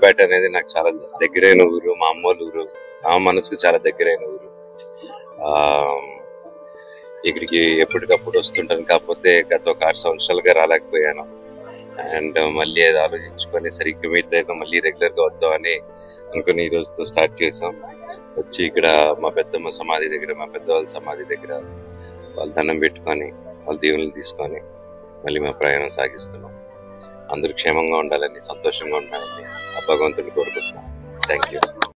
రాజంపేట అనేది నాకు చాలా దగ్గరైన ఊరు మా అమ్మోళ్ళ ఊరు నా మనసుకు చాలా దగ్గరైన ఊరు ఆ, ఇక్కడికి ఎప్పటికప్పుడు వస్తుంటాను కాకపోతే గత ఒక ఆరు సంవత్సరాలుగా రాలేకపోయాను అండ్ మళ్ళీ అది ఆలోచించుకొని సరిగ్గా మీట్ అయితే మళ్ళీ రెగ్యులర్ గా వద్దామని అనుకుని ఈ రోజుతో స్టార్ట్ చేసాం వచ్చి ఇక్కడ మా పెద్దమ్మ సమాధి దగ్గర మా పెద్దవాళ్ళ సమాధి దగ్గర వాళ్ళ దండం పెట్టుకొని వాళ్ళ దీవెనలు తీసుకొని మళ్ళీ మా ప్రయాణం సాగిస్తున్నాం అందరూ క్షేమంగా ఉండాలని సంతోషంగా ఉండాలని ఆ భగవంతుని కోరుకుంటున్నాం థ్యాంక్ యూ